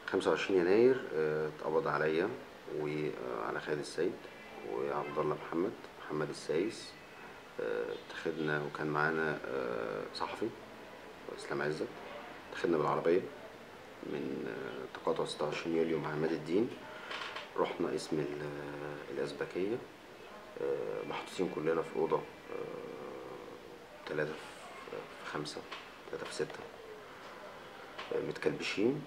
25 يناير آه، اتقبض عليا وعلى خالد السيد وعبد الله محمد محمد السايس آه، اتخذنا وكان معانا آه، صحفي اسلام عزت اتخذنا بالعربيه من آه، تقاطع 26 يوليو مع عماد الدين رحنا اسم ال- آه، الازبكيه آه، محطوطين كلنا في اوضه ثلاثة في خمسة ثلاثة في ستة آه، متكلبشين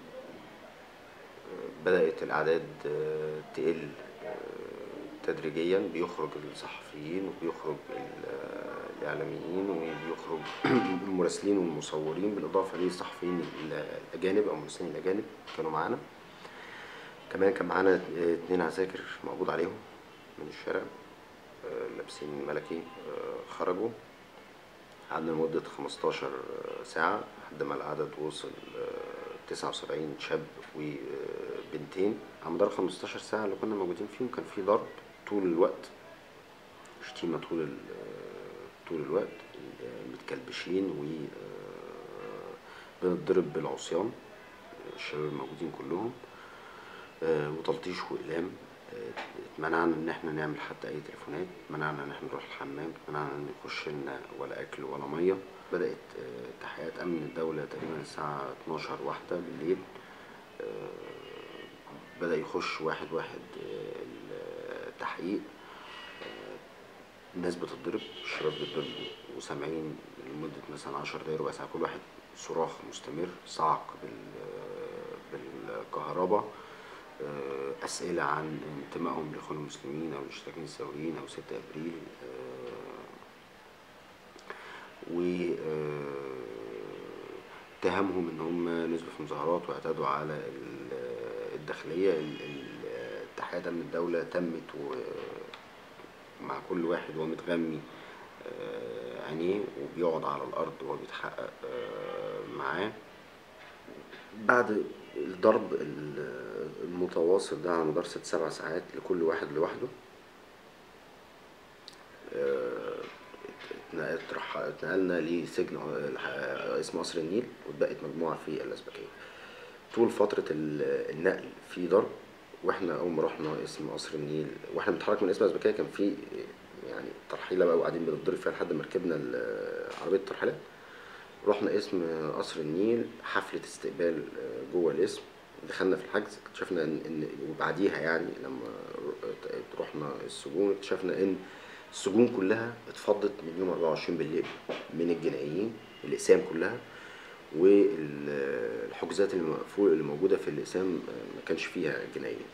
بدأت الأعداد آه، تقل آه، تدريجيا بيخرج الصحفيين وبيخرج ال- آه، الإعلاميين وبيخرج المراسلين والمصورين بالإضافة للصحفيين الأجانب أو المراسلين الأجانب كانوا معانا كمان كان معانا آه، اتنين عساكر مقبوض عليهم من الشارع آه، لابسين ملكي آه، خرجوا قعدنا لمدة 15 ساعة لحد ما العدد وصل آه، 79 شاب وبنتين على مدار 15 ساعة اللي كنا موجودين فيهم كان في ضرب طول الوقت شتيمة طول ال- آه، طول الوقت آه، متكلبشين و آه، بنضرب بالعصيان الشباب الموجودين كلهم آه، وتلطيش واقلام آه، اتمنعنا ان احنا نعمل حتى اي تليفونات منعنا ان احنا نروح الحمام منعنا ان يخش لنا ولا اكل ولا ميه بدات آه، تحقيقات امن الدوله تقريبا الساعه 12 واحدة بالليل آه، بدا يخش واحد واحد آه، التحقيق آه، الناس بتتضرب الشباب بيتضربوا وسامعين لمدة مثلا عشر دقايق ربع ساعة كل واحد صراخ مستمر صعق بال بالكهرباء آه، أسئلة عن انتمائهم لإخوان المسلمين أو الاشتراكيين الثوريين أو 6 أبريل و اتهامهم إن هم نزلوا في مظاهرات واعتدوا على ال- الداخلية ال- ال- التحيات من الدولة تمت و مع كل واحد وهو متغمي آه، عينيه وبيقعد على الأرض وهو بيتحقق آه، معاه بعد الضرب ال- المتواصل ده على مدار ست سبع ساعات لكل واحد لوحده آه، اتنقلت رح- اتنقلنا لسجن آه، اسمه قصر النيل واتبقت مجموعة في الأزبكية طول فترة ال- النقل في ضرب واحنا اول ما رحنا اسم قصر النيل واحنا بنتحرك من اسم الازبكيه كان في يعني ترحيله بقى وقاعدين بنتضرب فيها لحد ما ركبنا ال- عربيه الترحيلات رحنا اسم قصر النيل حفله استقبال جوه الاسم دخلنا في الحجز اكتشفنا ان ان وبعديها يعني لما ر- رحنا السجون اكتشفنا ان السجون كلها اتفضت من يوم 24 بالليل من الجنائيين الاقسام كلها والحجوزات اللي مقفول اللي موجوده في الاقسام آه، ما كانش فيها جنائيين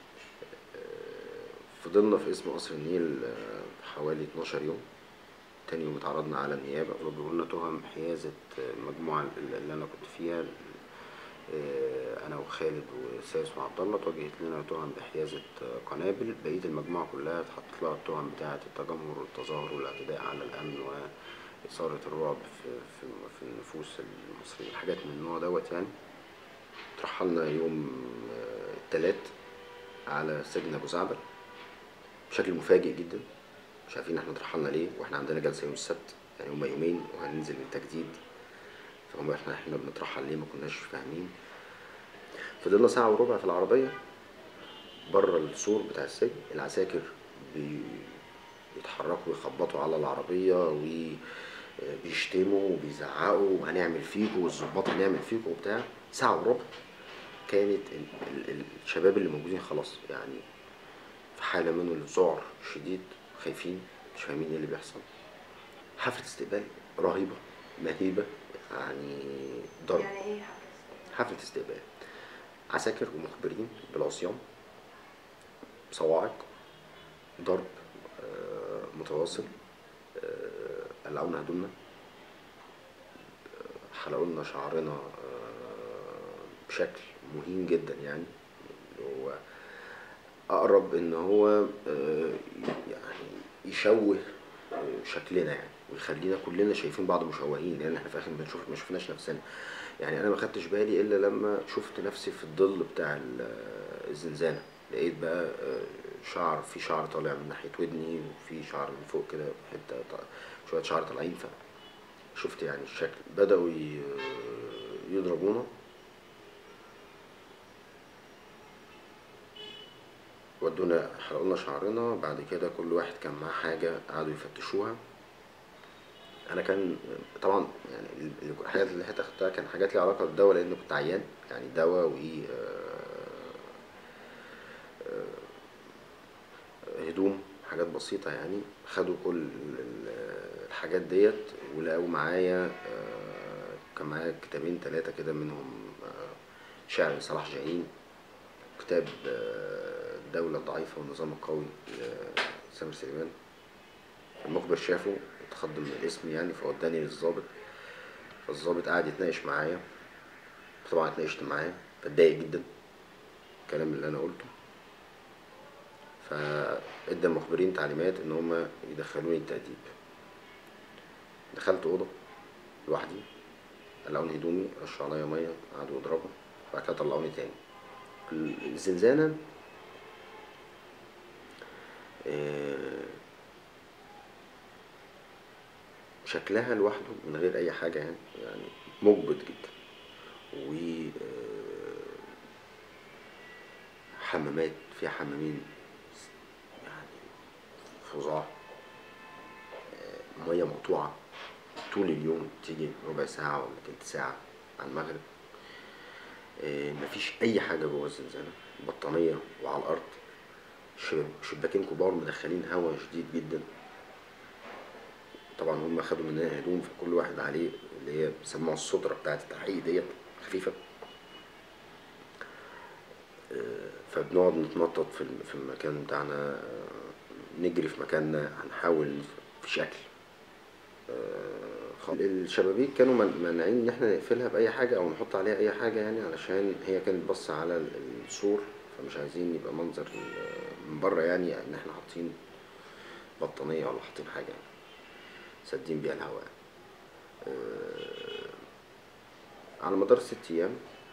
آه، فضلنا في اسم قصر النيل آه، حوالي 12 يوم تاني يوم اتعرضنا على النيابة وجابوا لنا تهم حيازة آه، المجموعة اللي أنا كنت فيها آه، أنا وخالد وسايس وعبد الله اتوجهت لنا تهم بحيازة آه، قنابل بقية المجموعة كلها اتحطت لها التهم بتاعة التجمهر والتظاهر والاعتداء على الأمن وإثارة الرعب في, في, في النفوس المصرية حاجات من النوع دوت يعني ترحلنا يوم آه، التلات على سجن أبو زعبل بشكل مفاجئ جدا مش عارفين احنا اترحلنا ليه واحنا عندنا جلسه يوم السبت يعني هما يومين وهننزل للتجديد فهم احنا احنا بنترحل ليه ما كناش فاهمين فضلنا ساعه وربع في العربيه بره السور بتاع السجن العساكر بي- بيتحركوا ويخبطوا على العربيه وبيشتموا وبيزعقوا وهنعمل فيكوا والظباط هنعمل فيكوا وبتاع ساعه وربع كانت ال- ال- الشباب اللي موجودين خلاص يعني في حالة من الذعر شديد خايفين مش فاهمين ايه اللي بيحصل حفلة استقبال رهيبة مهيبة يعني ضرب يعني ايه حفلة حفلة استقبال عساكر ومخبرين بالعصيان صواعق ضرب آه، متواصل آه، قلعونا هدومنا آه، حلقوا لنا شعرنا آه، بشكل مهين جدا يعني اللي هو اقرب ان هو آه، يعني يشوه آه، شكلنا يعني ويخلينا كلنا شايفين بعض مشوهين لان احنا في الاخر بنشوف ما شفناش نفسنا يعني انا ما خدتش بالي الا لما شفت نفسي في الظل بتاع ال- الزنزانه لقيت بقى آه، شعر في شعر طالع من ناحيه ودني وفي شعر من فوق كده حته ط- شويه شعر طالعين فشفت يعني الشكل بداوا ي- يضربونا ودونا حلقوا لنا شعرنا بعد كده كل واحد كان معاه حاجة قعدوا يفتشوها انا كان طبعا يعني ال- الحاجات اللي حتى اخدتها كان حاجات ليها علاقة بالدواء لان كنت عيان يعني دواء و هدوم حاجات بسيطة يعني خدوا كل ال- ال- الحاجات ديت ولقوا معايا آه، كان معايا كتابين تلاتة كده منهم آه، شعر لصلاح جاهين كتاب آه، الدولة الضعيفة والنظام القوي لسامر سليمان المخبر شافه اتخض من الاسم يعني فوداني للظابط فالظابط قعد يتناقش معايا طبعا اتناقشت معاه فاتضايق جدا الكلام اللي انا قلته فادى المخبرين تعليمات ان هم يدخلوني التأديب دخلت اوضه لوحدي قلعوني هدومي رشوا عليا ميه قعدوا يضربوا بعد كده طلعوني تاني الزنزانه آه، شكلها لوحده من غير اي حاجه يعني يعني مجبد جدا و آه، حمامات فيها حمامين يعني فظاع آه، ميه مقطوعه طول اليوم تيجي ربع ساعه ولا تلت ساعه على المغرب آه، مفيش اي حاجه جوه الزنزانه بطانيه وعلى الارض شب- شباكين كبار مدخلين هواء شديد جدا طبعا هم خدوا مننا هدوم فكل واحد عليه اللي هي بيسموها السترة بتاعت التحقيق ديت خفيفة آه، فبنقعد نتنطط في الم- في المكان بتاعنا آه، نجري في مكاننا هنحاول في شكل آه، خ- الشبابيك كانوا من- مانعين ان احنا نقفلها باي حاجه او نحط عليها اي حاجه يعني علشان هي كانت بص على ال- السور فمش عايزين يبقى منظر ال- من بره يعني ان احنا حاطين بطانيه ولا حاطين حاجه يعني سادين بيها الهواء آه، على مدار ست ايام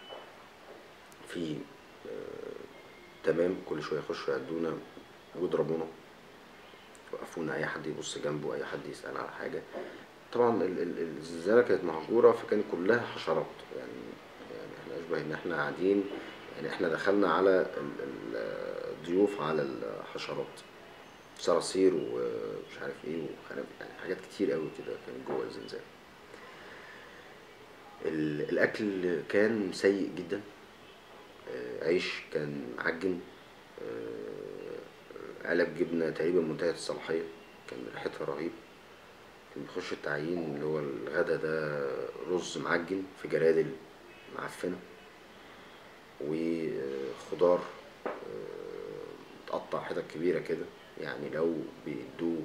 في آه، تمام كل شويه يخشوا يعدونا ويضربونا وقفونا اي حد يبص جنبه اي حد يسال على حاجه طبعا ال- ال- الزنزانه كانت مهجوره فكانت كلها حشرات يعني يعني احنا اشبه ان احنا قاعدين يعني احنا دخلنا على ال- ال- الضيوف على الحشرات صراصير ومش عارف ايه وخراب يعني حاجات كتير قوي كده كانت جوه الزنزانه ال- الاكل كان سيء جدا آه، عيش كان معجن آه، علب جبنه تقريبا منتهيه الصلاحيه كان ريحتها رهيب كان بيخش التعيين اللي هو الغدا ده رز معجن في جرادل معفنه وخضار آه، متقطع حتت كبيره كده يعني لو بيدوه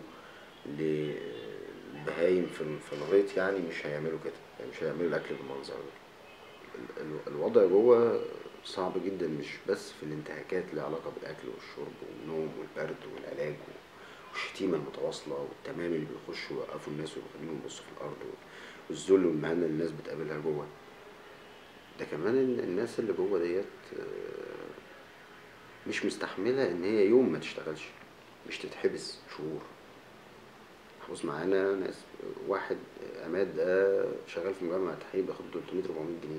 للبهايم في ال- في الغيط يعني مش هيعملوا كده يعني مش هيعملوا الاكل بالمنظر ده ال- ال- الوضع جوه صعب جدا مش بس في الانتهاكات اللي علاقة بالأكل والشرب والنوم والبرد والعلاج والشتيمة المتواصلة والتمام اللي بيخشوا يوقفوا الناس ويخليهم يبصوا في الأرض والذل والمهانة اللي الناس بتقابلها جوه ده كمان ال- الناس اللي جوه ديت آه، مش مستحملة إن هي يوم ما تشتغلش مش تتحبس شهور محبوس معانا ناس واحد عماد ده شغال في مجمع التحرير بياخد 300 400 جنيه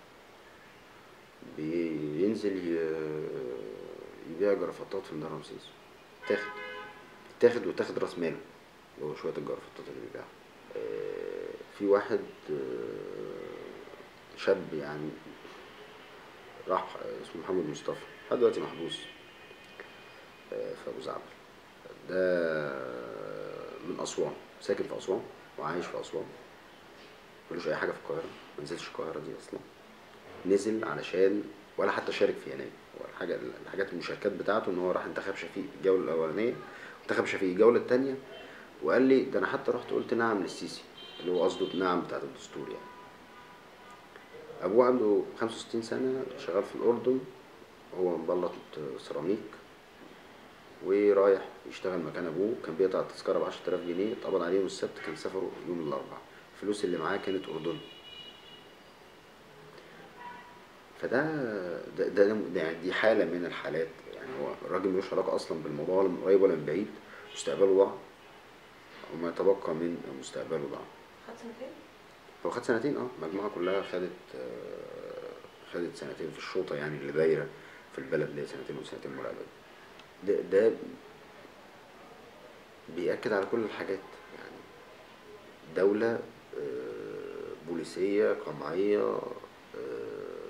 بينزل ي- يبيع جرافطات في ميدان رمسيس تاخد تاخد وتاخد راس ماله اللي هو شوية الجرافطات اللي بيبيعها آه، في واحد آه، شاب يعني راح اسمه محمد مصطفى لحد دلوقتي محبوس آه، في أبو زعبل ده من أسوان ساكن في أسوان وعايش في أسوان ملوش أي حاجة في القاهرة منزلش القاهرة دي أصلا نزل علشان ولا حتى شارك في يناير هو الحاجة الحاجات المشاركات بتاعته إن هو راح انتخب شفيق الجولة الأولانية انتخب شفيق الجولة التانية وقال لي ده أنا حتى رحت قلت نعم للسيسي اللي هو قصده نعم بتاعت الدستور يعني أبوه عنده 65 سنة شغال في الأردن هو مبلط سيراميك ورايح يشتغل مكان ابوه كان بيقطع التذكره ب 10000 جنيه اتقبض عليه يوم السبت كان سافروا يوم الاربعاء الفلوس اللي معاه كانت اردني فده ده, ده, ده يعني دي حاله من الحالات يعني هو الراجل ملوش علاقه اصلا بالموضوع ولا من قريب ولا من بعيد مستقبله ضاع وما يتبقى من مستقبله ضاع خد سنتين هو خد سنتين اه المجموعه كلها خدت آه، خدت سنتين في الشوطه يعني اللي دايره في البلد اللي هي سنتين وسنتين مراقبه ده, ده بيأكد على كل الحاجات يعني دولة آه، بوليسية قمعية آه،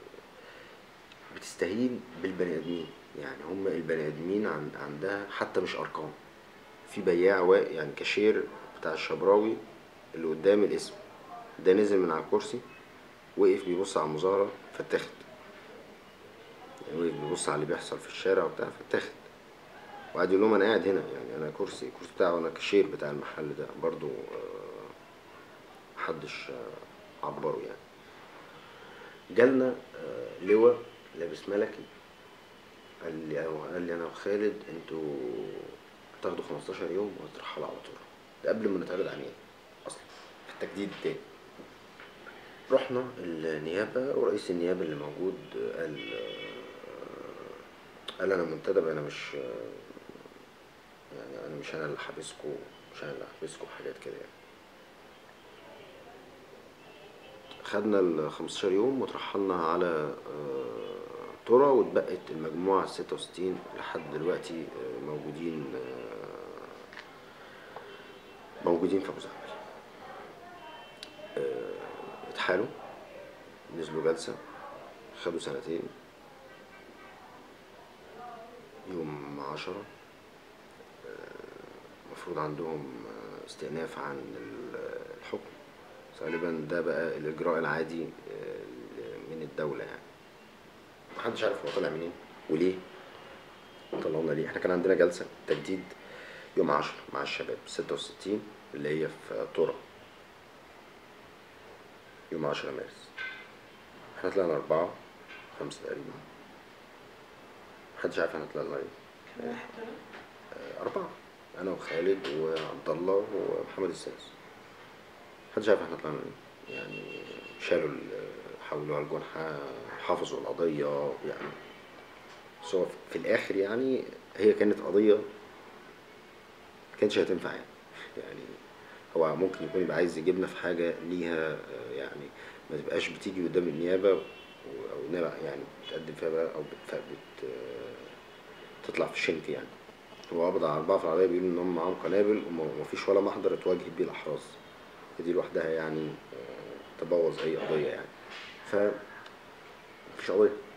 بتستهين بالبني آدمين يعني هم البني آدمين عن- عندها حتى مش أرقام في بياع وا- يعني كاشير بتاع الشبراوي اللي قدام الاسم ده نزل من على الكرسي وقف بيبص على المظاهرة فاتاخد يعني وقف بيبص على اللي بيحصل في الشارع وبتاع فاتاخد وقعد يقول لهم انا قاعد هنا يعني انا كرسي الكرسي بتاعه انا كاشير بتاع المحل ده برضو آه، محدش آه، عبره يعني جالنا آه، لواء لابس ملكي قال لي قال لي انا وخالد انتوا هتاخدوا 15 يوم وهترحلوا على طول ده قبل ما نتعرض على النيابه اصلا في التجديد التاني رحنا النيابه ورئيس النيابه اللي موجود قال آه، قال انا منتدب انا مش يعني انا مش انا اللي حابسكوا مش انا اللي حابسكوا حاجات كده يعني خدنا ال 15 يوم وترحلنا على آه، ترى واتبقت المجموعة 66 لحد دلوقتي آه، موجودين آه، موجودين في أبو زعبل آه، اتحالوا نزلوا جلسة خدوا سنتين يوم عشرة المفروض عندهم آه، استئناف عن ال- الحكم غالبا ده بقى الإجراء العادي آه، من الدولة يعني محدش عارف هو طالع منين وليه طلعونا ليه احنا كان عندنا جلسة تجديد يوم عشرة مع الشباب ستة وستين اللي هي في ترى يوم عشرة مارس احنا طلعنا أربعة خمسة تقريبا محدش عارف احنا طلعنا ايه آه، أربعة أنا وخالد وعبد الله ومحمد السادس محدش عارف احنا طلعنا ايه يعني شالوا ال- حولوا على الجنحة حافظوا القضية يعني بس هو في الآخر يعني هي كانت قضية كانتش هتنفع يعني يعني هو ممكن يكون يبقى عايز يجيبنا في حاجة ليها آه، يعني ما تبقاش بتيجي قدام النيابة و- أو النيابة يعني بتقدم فيها بقى أو بت... بت... آه، تطلع في الشنك يعني هو قبض على أربعة في العربية بيقولوا إن هم معاهم قنابل وما- ومفيش ولا محضر اتواجهت بيه الأحراز دي لوحدها يعني آه، تبوظ أي قضية يعني ف مفيش قضية